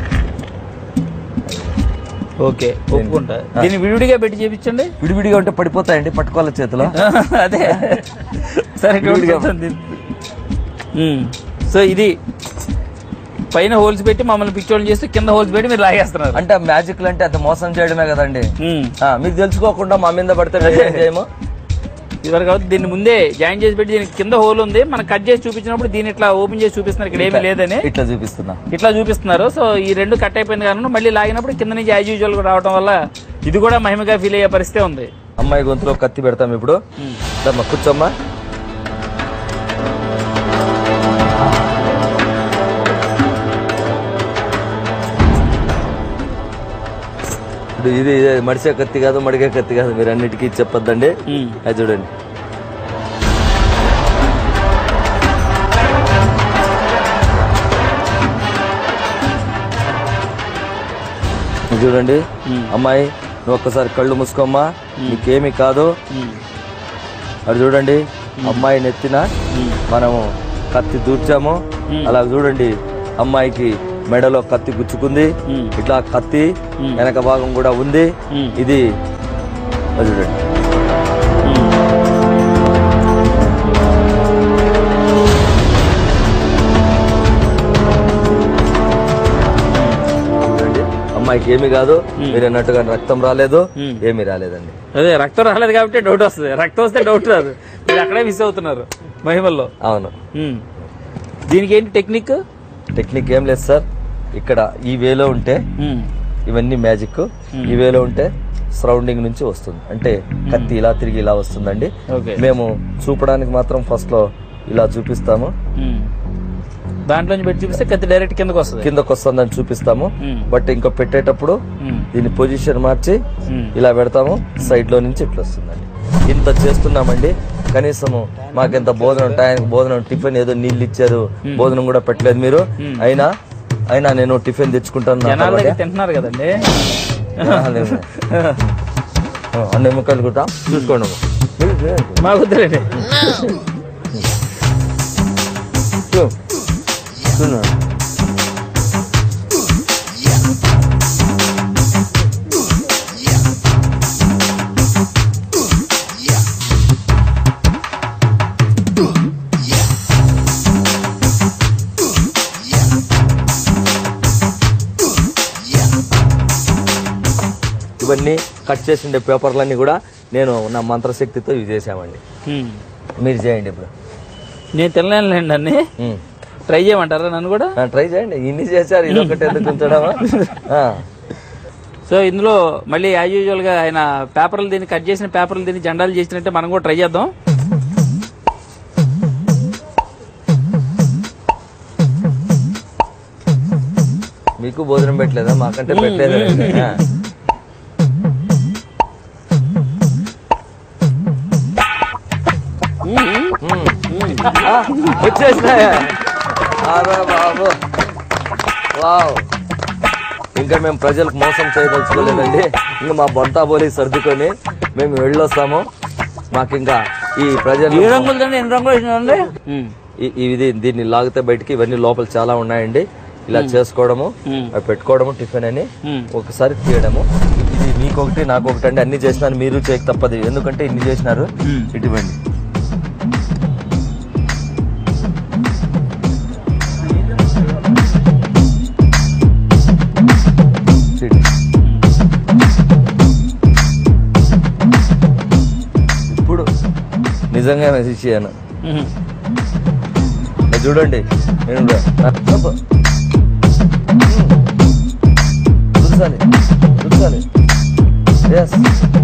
ఓకే ఒప్పుకుంటా దీన్ని విడివిడిగా పెట్టి చేపించండి విడివిడిగా ఉంటే పడిపోతాయండి పట్టుకోవాలి చేతిలో అదే సరే విడివిడిగా. ఉమ్. సో ఇది పైన హోల్స్ పెట్టి మమ్మల్ని పిక్చర్లు చేస్తూ కింద హోల్స్ పెట్టి మీరు లాగేస్తున్నారు అంటే మ్యాజిక్ అంటే అంత మోసం చేయడమే కదండి ఉమ్. ఆ, మీకు తెలుసుకోకుండా మా మీద పడితే మేము ఏం చేయము ఇదివరకు కాబట్టి దీన్ని ముందే జాయిన్ చేసి పెట్టి దీనికి కింద హోల్ ఉంది మనం కట్ చేసి చూపించినప్పుడు దీన్ని ఇట్లా ఓపెన్ చేసి చూపిస్తున్నారు ఇక్కడ ఏమీ లేదని ఇట్లా చూపిస్తున్నా ఇట్లా చూపిస్తున్నారు సో ఈ రెండు కట్ అయిపోయింది కానీ మళ్ళీ లాగినప్పుడు కింద నుంచి యాజ్ యూజువల్ రావడం వల్ల ఇది కూడా మహిమగా ఫీల్ అయ్యే పరిస్థితి ఉంది అమ్మాయి గొంతులో కత్తి పెడతాం ఇప్పుడు దమ్మా కూర్చోమ్మా ఇప్పుడు ఇది ఇది మడిసే కత్తి కాదు మడిగే కత్తి కాదు మీరు అన్నిటికీ చెప్పొద్దండి ఉమ్. అది చూడండి ఇది చూడండి అమ్మాయి నువ్వు ఒక్కసారి కళ్ళు మూసుకోమ్మా నీకేమీ కాదు అది చూడండి అమ్మాయి నెత్తిన మనము కత్తి దూర్చాము అలా చూడండి అమ్మాయికి మెడలో కత్తి గుచ్చుకుంది ఇట్లా కత్తి వెనక భాగం కూడా ఉంది ఇది అది చూడండి చూడండి అమ్మాయికి ఏమీ కాదు మీరు అన్నట్టుగా రక్తం రాలేదు ఏమీ రాలేదండి అదే రక్తం రాలేదు కాబట్టి డౌట్ వస్తుంది రక్తం వస్తే డౌట్ రాదు మీరు అక్కడే మిస్ అవుతున్నారు మహిమల్లో అవును ఉమ్. దీనికి ఏంటి టెక్నిక్ టెక్నిక్ ఏం లేదు సార్ ఇక్కడ ఈ వేలో ఉంటే ఉమ్. ఇవన్నీ మ్యాజిక్ ఈ వేలో ఉంటే సరౌండింగ్ నుంచి వస్తుంది అంటే కత్తి ఇలా తిరిగి ఇలా వస్తుందండి ఓకే మేము చూపడానికి మాత్రం ఫస్ట్ లో ఇలా చూపిస్తాము ఉమ్. దాంట్లోంచి పెట్టి చూపిస్తే కత్తి డైరెక్ట్ కిందకు వస్తుంది కిందకు వస్తుందని చూపిస్తాము మ్మ్. బట్ ఇంకా పెట్టేటప్పుడు మ్మ్. దీని పొజిషన్ మార్చి మ్మ్. ఇలా పెడతాము సైడ్ లో నుంచి ఇట్లా వస్తుందండి ఇంత చేస్తున్నామండి కనీసము మాకింత భోజనం టైంకి భోజనం టిఫిన్ ఏదో నీళ్ళు ఇచ్చారు భోజనం కూడా పెట్టలేదు మీరు అయినా అయినా నేను టిఫిన్ తెచ్చుకుంటాను నా జనాల తర్వాత. దగ్గర తింటున్నారు కదండి జనాలు ఆ, అన్ని ముక్కలు కూడా చూసుకోండి మీరు చేయండి. మాకు వద్దులేండి చూ. చూడండి. ఇవన్నీ కట్ చేసిండే పేపర్లన్నీ కూడా నేను నా మంత్రశక్తితో ఇవి చేసామండి ఉమ్. మీరు చేయండి ఇప్పుడు నేను తినలేనులేండి అన్ని ఉమ్. ట్రై చేయమంటారా నన్ను కూడా ఆ, ట్రై చేయండి ఇన్ని చేశారు ఇది ఒకటి ఎందుకు ఉంచడమా ఆ. సో ఇందులో మళ్ళీ యాజ్ యూజువల్ గా ఆయన పేపర్లు దీన్ని కట్ చేసిన పేపర్లు దీన్ని జెండాలు చేసినట్టే మనం కూడా ట్రై చేద్దాం మీకు భోజనం పెట్టలేదా మాకంటే పెట్టలేదు ఆ. ఉమ్. ఆ, వచ్చేసినాయా అరే బాబు వావ్ ఇంకా మేము ప్రజలకు మోసం చేయదలుచుకోలేదండి ఇంకా మా బొంతా బోలి సర్దుకొని మేము వెళ్ళొస్తాము మాకు ఇంకా ఈ ప్రజలు ఏ రంగులు దండి ఎన్ని రంగులు వేసినారండి ఉమ్. ఈ- ఈ- ఇది దీన్ని లాగితే బయటికి ఇవన్నీ లోపల చాలా ఉన్నాయండి ఇలా చేసుకోవడము మ్మ్. అవి పెట్టుకోవడము టిఫిన్ అని మ్మ్. ఒకసారి తీయడము ఇది మీకు ఒకటి నాకు ఒకటి అండి అన్ని చేసినారు మీరు చేయక తప్పదు ఎందుకంటే ఇన్ని చేసినారు మ్మ్. ఇటువంటి ఇప్పుడు నిజంగా మెసేజ్ చేయను ఉమ్. అది చూడండి నేను కూడా. ఆ, అబ్బా. మ్మ్. దుర్సాలి దుర్సాలి ఎస్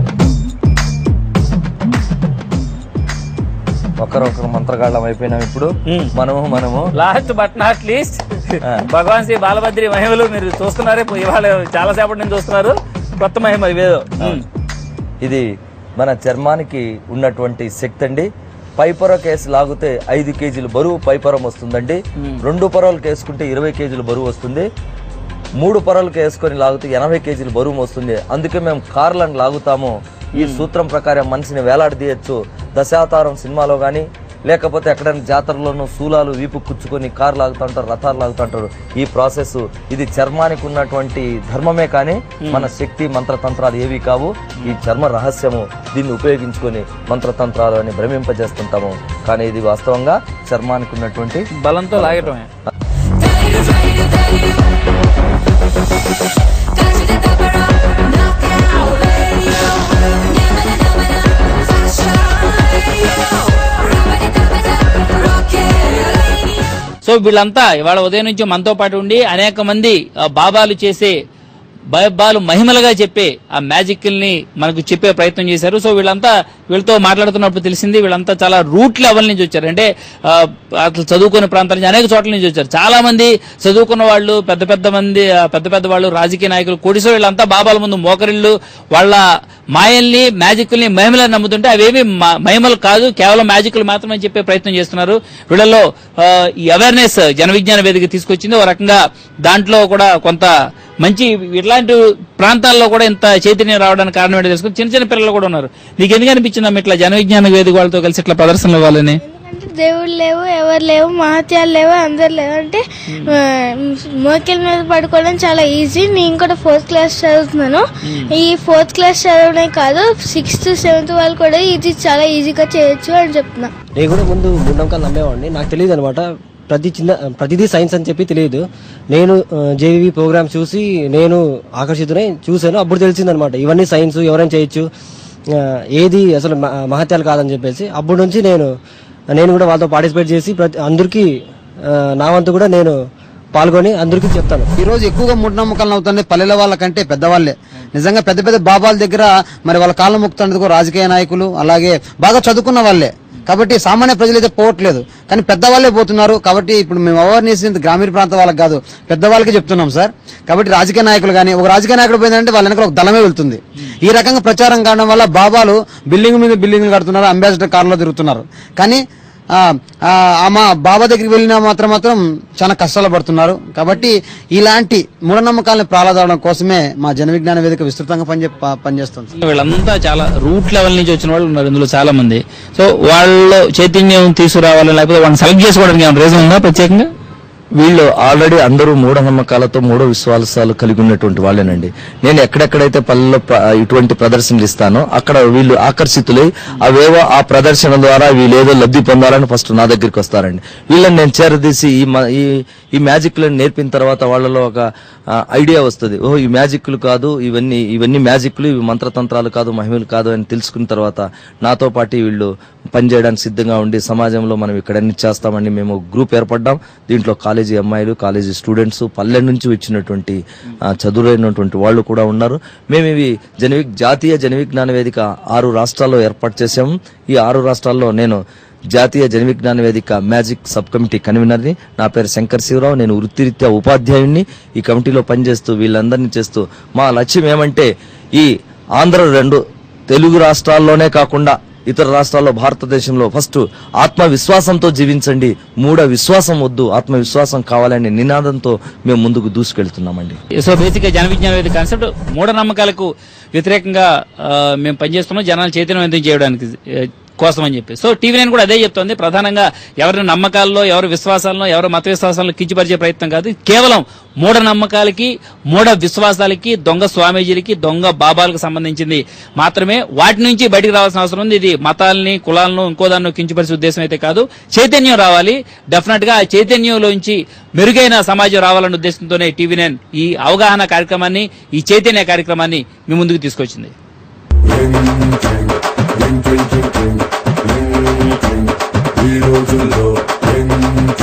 ఒకరొకరు మంత్రగాళ్ళం అయిపోయినాం ఇప్పుడు మ్మ్. మనము మనము లాస్ట్ బట్ నాట్ లీస్ట్ ఆ. భగవాన్ శ్రీ బాలభద్రి మహిమలు మీరు చూస్తున్నారే ఇవాళ చాలా సేపటి నుంచి చూస్తున్నారు కొత్త మహిమ ఇవేదో ఉమ్. ఇది మన చర్మానికి ఉన్నటువంటి శక్తి అండి పైపొర కేసు లాగితే ఐదు కేజీలు బరువు పైపొరం వస్తుందండి రెండు పొరలకు వేసుకుంటే ఇరవై కేజీలు బరువు వస్తుంది మూడు పొరలకు వేసుకొని లాగితే ఎనభై కేజీలు బరువు వస్తుంది అందుకే మేము కార్లను లాగుతాము ఈ సూత్రం ప్రకారం మనిషిని వేలాడదీయచ్చు దశావతారం సినిమాలో కానీ లేకపోతే ఎక్కడైనా జాతరలోనూ శూలాలు వీపు కుచ్చుకొని కారు లాగుతూ ఉంటారు రథాలు లాగుతూ ఉంటారు ఈ ప్రాసెస్ ఇది చర్మానికి ఉన్నటువంటి ధర్మమే కానీ మన శక్తి మంత్రతంత్రాలు ఏవి కావు ఈ చర్మ రహస్యము దీన్ని ఉపయోగించుకొని మంత్రతంత్రాలు అని భ్రమింపజేస్తుంటాము కానీ ఇది వాస్తవంగా చర్మానికి ఉన్నటువంటి బలంతో లాగటమే సో వీళ్ళంతా ఇవాళ ఉదయం నుంచి మనతో పాటు ఉండి అనేక మంది ఆ, బాబాలు చేసే భయబాలు మహిమలుగా చెప్పే ఆ మ్యాజిక్ ని మనకు చెప్పే ప్రయత్నం చేశారు సో వీళ్ళంతా వీళ్ళతో మాట్లాడుతున్నప్పుడు తెలిసింది వీళ్ళంతా చాలా రూట్ లెవెల్ నుంచి వచ్చారు అంటే ఆ, అసలు చదువుకునే ప్రాంతాల నుంచి అనేక చోట్ల నుంచి వచ్చారు చాలా మంది చదువుకున్న వాళ్ళు పెద్ద పెద్ద మంది ఆ, పెద్ద పెద్ద వాళ్ళు రాజకీయ నాయకులు కొడిసో వీళ్ళంతా బాబాల ముందు మోకరిళ్ళు వాళ్ళ మాయల్ని మ్యాజిక్ని మహిమలను నమ్ముతుంటే అవేమి మ- మహిమలు కాదు కేవలం మ్యాజిక్లు మాత్రమే చెప్పే ప్రయత్నం చేస్తున్నారు వీళ్ళలో ఆ, ఈ అవేర్నెస్ జన విజ్ఞాన వేదిక తీసుకొచ్చింది ఒక రకంగా దాంట్లో కూడా కొంత మంచి ఇట్లాంటి ప్రాంతాల్లో కూడా ఇంత చైతన్యం రావడానికి కారణం ఏంటో తెలుసుకుని చిన్న చిన్న పిల్లలు కూడా ఉన్నారు నీకు ఎందుకు అనిపించిందమ్మా ఇట్లా జన విజ్ఞాన వేదిక వాళ్ళతో కలిసి ఇట్లా ప్రదర్శనలు ఇవ్వాలని అంటే దేవుడు లేవు ఎవరు లేవు మహత్యాలు లేవు అందరు లేవు అంటే మోకిల మీద పడుకోవడం చాలా ఈజీ నేను కూడా ఫోర్త్ క్లాస్ చదువుతున్నాను ఈ ఫోర్త్ క్లాస్ చదవడమే కాదు సిక్స్త్ సెవెంత్ వాళ్ళు కూడా ఇది చాలా ఈజీగా చేయొచ్చు అని చెప్తున్నా నేను కూడా ముందు మూఢనమ్మకాలు నమ్మేవాడిని నాకు తెలియదు అనమాట ప్రతి చిన్న ప్రతిదీ సైన్స్ అని చెప్పి తెలియదు నేను జేవీ ప్రోగ్రామ్ చూసి నేను ఆకర్షితునై చూశాను అప్పుడు తెలిసిందనమాట ఇవన్నీ సైన్స్ ఎవరైనా చేయొచ్చు ఆ, ఏది అసలు మ- మహత్యాలు కాదని చెప్పేసి అప్పటి నుంచి నేను నేను కూడా వాళ్ళతో పార్టిసిపేట్ చేసి ప్రతి అందరికీ ఆ, నా వంతు కూడా నేను పాల్గొని అందరికీ చెప్తాను ఈ రోజు ఎక్కువగా మూఢనమ్మకాలు అవుతున్నాయి పల్లెల వాళ్ళకంటే పెద్దవాళ్ళే నిజంగా పెద్ద పెద్ద బాబాల దగ్గర మరి వాళ్ళ కాళ్ళ ముక్తున్నందుకు రాజకీయ నాయకులు అలాగే బాగా చదువుకున్న వాళ్ళే కాబట్టి సామాన్య ప్రజలు అయితే పోవట్లేదు కానీ పెద్దవాళ్ళే పోతున్నారు కాబట్టి ఇప్పుడు మేము అవేర్నెస్ గ్రామీణ ప్రాంత వాళ్ళకి కాదు పెద్దవాళ్ళకి చెప్తున్నాం సార్ కాబట్టి రాజకీయ నాయకులు కానీ ఒక రాజకీయ నాయకుడు పోయిందంటే వాళ్ళ వెనకాల ఒక దళమే వెళ్తుంది ఈ రకంగా ప్రచారం కావడం వల్ల బాబాలు బిల్డింగ్ మీద బిల్డింగ్లు కడుతున్నారు అంబాసిడర్ కార్లో తిరుగుతున్నారు కానీ ఆ, ఆ, ఆ మా బాబా దగ్గరికి వెళ్ళినా మాత్రం మాత్రం చాలా కష్టాలు పడుతున్నారు కాబట్టి ఇలాంటి మూఢనమ్మకాలను ప్రాలాదవడం కోసమే మా జన విజ్ఞాన వేదిక విస్తృతంగా పనిచే ప- పనిచేస్తుంది వీళ్ళంతా చాలా రూట్ లెవెల్ నుంచి వచ్చిన వాళ్ళు ఉన్నారు ఇందులో చాలా మంది సో వాళ్ళు చైతన్యం తీసుకురావాలని లేకపోతే వాళ్ళని సెలెక్ట్ చేసుకోవడానికి ఏమైనా రీజన్ ఉందా ప్రత్యేకంగా వీళ్ళు ఆల్రెడీ అందరూ మూఢనమ్మకాలతో మూఢ విశ్వాసాలు కలిగి ఉన్నటువంటి వాళ్ళేనండి నేను ఎక్కడెక్కడైతే పల్లెల్లో ప్ర- ఇటువంటి ప్రదర్శనలు ఇస్తానో అక్కడ వీళ్ళు ఆకర్షితులై అవేవో ఆ ప్రదర్శన ద్వారా వీళ్ళు ఏదో లబ్ధి పొందాలని ఫస్ట్ నా దగ్గరికి వస్తారండి వీళ్ళని నేను చేరదీసి ఈ మ- ఈ ఈ మ్యాజిక్లను నేర్పిన తర్వాత వాళ్ళలో ఒక ఆ, ఐడియా వస్తుంది ఓహో ఈ మ్యాజిక్లు కాదు ఇవన్నీ ఇవన్నీ మ్యాజిక్లు ఇవి మంత్రతంత్రాలు కాదు మహిమలు కాదు అని తెలుసుకున్న తర్వాత నాతో పాటు వీళ్ళు పనిచేయడానికి సిద్ధంగా ఉండి సమాజంలో మనం ఇక్కడ అన్ని చేస్తామని మేము ఒక గ్రూప్ ఏర్పడ్డాం దీంట్లో కాలేజీ అమ్మాయిలు కాలేజీ స్టూడెంట్స్ పల్లె నుంచి వచ్చినటువంటి ఆ, చదువులైనటువంటి వాళ్ళు కూడా ఉన్నారు మేము ఇవి జనవి జాతీయ జనవిజ్ఞాన వేదిక ఆరు రాష్ట్రాల్లో ఏర్పాటు చేశాము ఈ ఆరు రాష్ట్రాల్లో నేను జాతీయ జనవిజ్ఞాన వేదిక మ్యాజిక్ సబ్ కమిటీ కన్వీనర్ని నా పేరు శంకర్ శివరావు నేను వృత్తిరీత్యా ఉపాధ్యాయుడిని ఈ కమిటీలో పనిచేస్తూ వీళ్ళందరినీ చేస్తూ మా లక్ష్యం ఏమంటే ఈ ఆంధ్ర రెండు తెలుగు రాష్ట్రాల్లోనే కాకుండా ఇతర రాష్ట్రాల్లో భారతదేశంలో ఫస్ట్ ఆత్మవిశ్వాసంతో జీవించండి మూఢ విశ్వాసం వద్దు ఆత్మవిశ్వాసం కావాలనే నినాదంతో మేము ముందుకు దూసుకెళ్తున్నామండి సో బేసిక్ గా జన విజ్ఞాన వేదిక కాన్సెప్ట్ మూఢనమ్మకాలకు వ్యతిరేకంగా ఆ, మేము పనిచేస్తున్నాం జనాలు చైతన్యవంతం చేయడానికి ఆ, కోసం అని చెప్పి సో టీవీ నైన్ కూడా అదే చెప్తోంది ప్రధానంగా ఎవరి నమ్మకాల్లో ఎవరి విశ్వాసాలను ఎవరి మత విశ్వాసాలను కించిపరిచే ప్రయత్నం కాదు కేవలం మూఢ నమ్మకాలకి మూఢ విశ్వాసాలకి దొంగ స్వామీజీలకి దొంగ బాబాలకు సంబంధించింది మాత్రమే వాటి నుంచి బయటికి రావాల్సిన అవసరం ఉంది ఇది మతాలని కులాలను ఇంకో దాన్ని కించిపరిచే ఉద్దేశం అయితే కాదు చైతన్యం రావాలి డెఫినెట్ గా ఆ చైతన్యంలోంచి మెరుగైన సమాజం రావాలన్న ఉద్దేశంతోనే టీవీ నైన్ ఈ అవగాహన కార్యక్రమాన్ని ఈ చైతన్య కార్యక్రమాన్ని మీ ముందుకు తీసుకొచ్చింది ring, ring, ring, ring, ring, ring, ring. ఈ రోజుల్లో ring,